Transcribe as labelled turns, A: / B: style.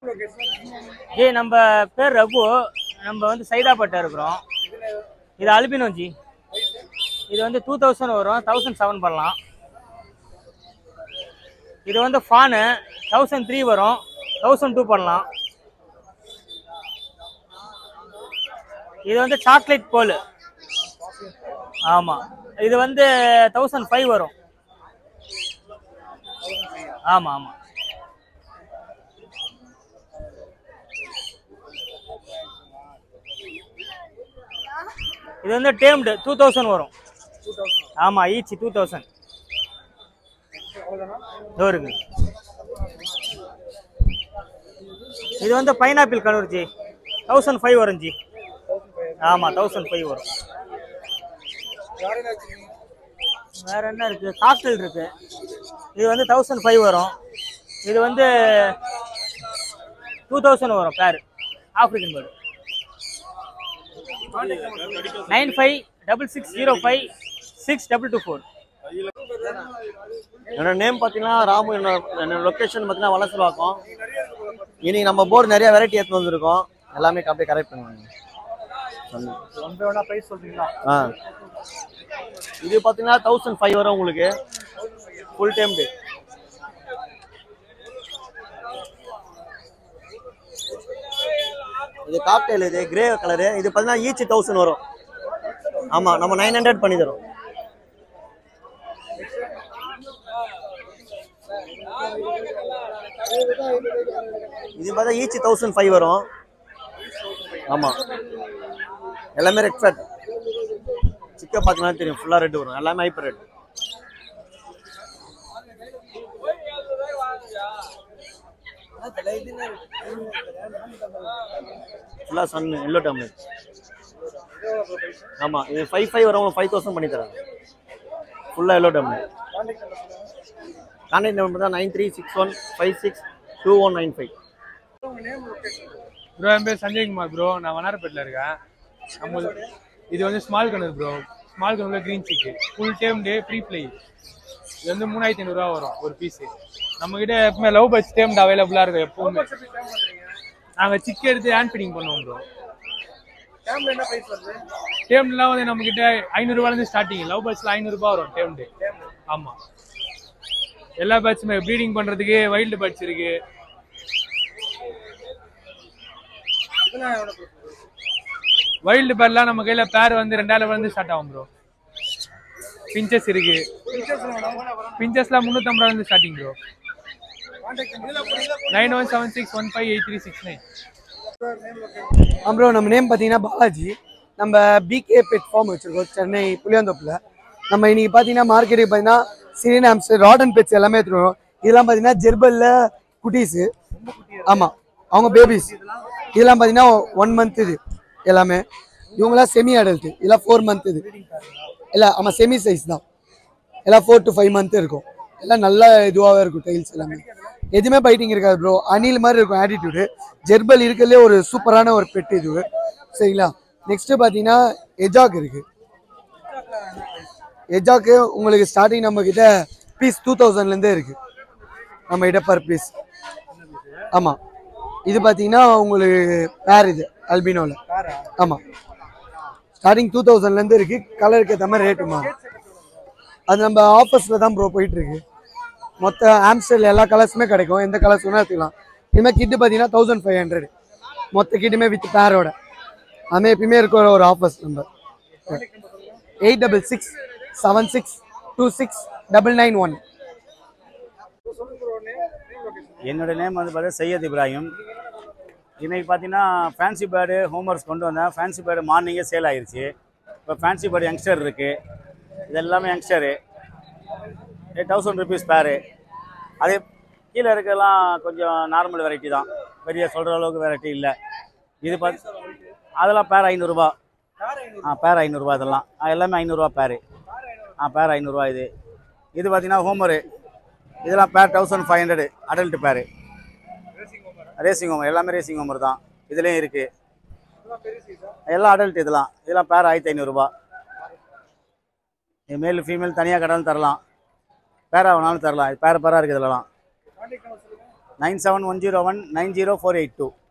A: G நம்ம பேர் ரகு நம்ம வந்து சைதாப்பேட்டை இருக்கிறோம் இது அல்பினோ ஜி இது வந்து டூ தௌசண்ட் வரும் தௌசண்ட் செவன் பண்ணலாம் இது வந்து ஃபானு தௌசண்ட் த்ரீ வரும் தௌசண்ட் டூ பண்ணலாம் இது வந்து சாக்லேட் கோல் ஆமாம் இது வந்து தௌசண்ட் ஃபைவ் வரும் ஆமாம் ஆமாம் இது வந்து டேம்டு டூ தௌசண்ட் வரும் ஆமாம் ஈச் டூ தௌசண்ட் இதோ இருக்கு இது வந்து pineapple colour ji thousand five வரும் ஜி ஆமாம் தௌசண்ட் ஃபைவ் வரும் வேற என்ன இருக்கு காக்டெயில் இருக்கு இது வந்து தௌசண்ட் ஃபைவ் வரும் இது வந்து டூ தௌசண்ட் வரும் pair African bird nine five double six zero five six double two four
B: என்னோட நேம் பார்த்தீங்கன்னா ராமு என்னோட என்னோட லொக்கேஷன் பார்த்தீங்கன்னா வளசலாக்கம் இன்னைக்கு நம்ம போர்டு நிறைய வெரைட்டி எடுத்து வந்திருக்கோம் எல்லாமே அப்படியே கரெக்ட் பண்ணுவாங்க ஆ இது பார்த்தீங்கன்னா தௌசண்ட் ஃபைவ் வரும் உங்களுக்கு ஃபுல் டைம் டே இது காக்டெயில் இது கிரே கலரு இது பார்த்தீங்கன்னா ஈச் தௌசண்ட் வரும் ஆமாம் நம்ம நைன் ஹண்ட்ரட் பண்ணி தரோம் இது பார்த்தா ஈச் தௌசண்ட் ஃபைவ் வரும் ஆமாம் எல்லாமே ரெட் ஃபேட் சிக்கன் பார்த்தீங்கன்னா தெரியும் ஃபுல்லாக ரெட் வரும் எல்லாமே ஹைப்பர் ரெட் ஃபுல்லாக சன் எல்லோ டம்ளர் ஆமாம் இது ஃபைவ் ஃபைவ் வரும் ஃபைவ் தௌசண்ட் பண்ணி தரேன் ஃபுல்லாக எல்லோ டம்ளர் கான்டாக்ட் நம்பர் தான் nine three six one five six two one nine five
C: bro என் பேர் சஞ்சய்குமார் ப்ரோ நான் வண்ணாரப்பேட்டில் இருக்கேன் நம்ம இது வந்து ஸ்மால் கனர் ப்ரோ ஸ்மால் கனர்ல green cheek full time day free fly இது வந்து மூணாயிரத்தி ஐநூறுரூவா வரும் ஒரு பீஸு நம்மக்கிட்ட எப்பவுமே லவ் பர்ட்ஸ் டேம் அவைலபிளாக இருக்கும் எப்பவுமே நாங்கள் சிக்கு எடுத்து ஹேண்ட் ஃபீடிங் பண்ணுவோம் ப்ரோ டேம்லாம் வந்து நம்மக்கிட்ட ஐநூறுரூவாலேருந்து ஸ்டார்டிங் லவ் பர்ட்ஸில் ஐநூறுரூபா வரும் டேம் டே ஆமாம் எல்லா பேட்சுமே ப்ரீடிங் பண்ணுறதுக்கு வைல்டு பேட்ச் இருக்கு வைல்டு பேர்லாம் நம்ம கையில பேர் வந்து ரெண்டாயிரம் வந்து ஸ்டார்ட் ஆகும் ப்ரோ பிஞ்சஸ் இருக்கு பிஞ்சஸ்லாம் முந்நூற்றம்பது வந்து starting bro nine one seven six one five eight three six nine
D: bro நம்ம நேம் பார்த்தீங்கன்னா பாலாஜி நம்ம பிகே பெட் ஃபார்ம் வச்சிருக்கோம் சென்னை புளியாந்தோப்பில் நம்ம இன்னைக்கு பார்த்தீங்கன்னா மார்க்கெட்டுக்கு பார்த்தீங்கன்னா சிரியன் ஆம்ஸ்டர் ராடன் பெட்ஸ் எல்லாமே எடுத்துருவோம் இதெல்லாம் பார்த்தீங்கன்னா ஜெர்பல்ல குட்டீஸு ஆமாம் அவங்க பேபிஸ் இதெல்லாம் பார்த்தீங்கன்னா ஒன் மந்த் இது எல்லாமே இவங்களாம் செமி அடல்ட் இதெல்லாம் ஃபோர் மந்த் இது இல்லை ஆமாம் செமி சைஸ் தான் எல்லாம் ஃபோர் டு ஃபைவ் மந்த் இருக்கும் எல்லாம் நல்ல இதுவாகவே இருக்கும் டைல்ஸ் எல்லாமே எதுவுமே பைட்டிங் இருக்காது ப்ரோ அணில் மாதிரி இருக்கும் ஆட்டிடியூடு ஜெர்பல் இருக்கிறதுலே ஒரு சூப்பரான ஒரு பெட் இது சரிங்களா நெக்ஸ்ட்டு பார்த்தீங்கன்னா எஜாக் இருக்கு எஜாக்கு உங்களுக்கு ஸ்டார்டிங் நம்ம கிட்ட பீஸ் டூ தௌசண்ட்லேருந்தே இருக்கு நம்ம கிட்ட பர் பீஸ் ஆமாம் இது பார்த்தீங்கன்னா உங்களுக்கு பேர் இது அல்பினோவில் ஆமாம் ஸ்டார்டிங் டூ தௌசண்ட்லேருந்து இருக்கு கலருக்கு ஏற்ற மாதிரி ரேட்டு மாறும் அது நம்ம ஆஃபர்ஸில் தான் ப்ரோ போயிட்டு இருக்கு மொத்த ஆம்ஸ்டர் எல்லா கலர்ஸுமே கிடைக்கும் எந்த கலர்ஸ் வேணால் எடுத்துக்கலாம் இதுமாதிரி கிட்டு பார்த்தீங்கன்னா தௌசண்ட் ஃபைவ் ஹண்ட்ரட் மொத்த கிட்டுமே வித் பேரோட அதுமாதிரி எப்பயுமே இருக்கிற ஒரு ஆஃபர்ஸ் நம்ம eight double six seven six two six double nine one
E: என்னோட நேம் வந்து பார்த்தா சையத் இப்ராஹிம் இன்னைக்கு பார்த்தீங்கன்னா ஃபேன்சி பேர்டு ஹோம்ஒர்க்ஸ் கொண்டு வந்தேன் ஃபேன்சி பேர்டு மார்னிங்கே சேல் ஆயிருச்சு இப்போ ஃபேன்சி பேர்டு யங்ஸ்டர் இருக்குது இது எல்லாமே யங்ஸ்டரு எயிட் தௌசண்ட் ருபீஸ் பேரு அதே கீழே இருக்கலாம் கொஞ்சம் நார்மல் வெரைட்டி தான் பெரிய சொல்கிற அளவுக்கு வெரைட்டி இல்லை இது பார்த்து அதெல்லாம் பேர் ஐநூறுரூபா ஆ பேர் ஐநூறுரூவா இதெல்லாம் ஆ, எல்லாமே ஐநூறுரூவா பேரு ஆ பேர் ஐநூறுரூவா இது இது பார்த்தீங்கன்னா ஹோமரு இதெல்லாம் pair thousand five hundred adult pair racing homer எல்லாமே ரேசிங் ஹோமர் தான் இதுலேயும் இருக்குது எல்லாம் அடல்ட் இதெல்லாம் இதெல்லாம் பேர் ஆயிரத்தி ஐநூறுரூபா இது மேல் ஃபீமேல் தனியாக கடாலும் தரலாம் பேரா வேணாலும் தரலாம் இது பேர பேராக இருக்குது இதெல்லாம் nine seven one zero one nine zero four eight two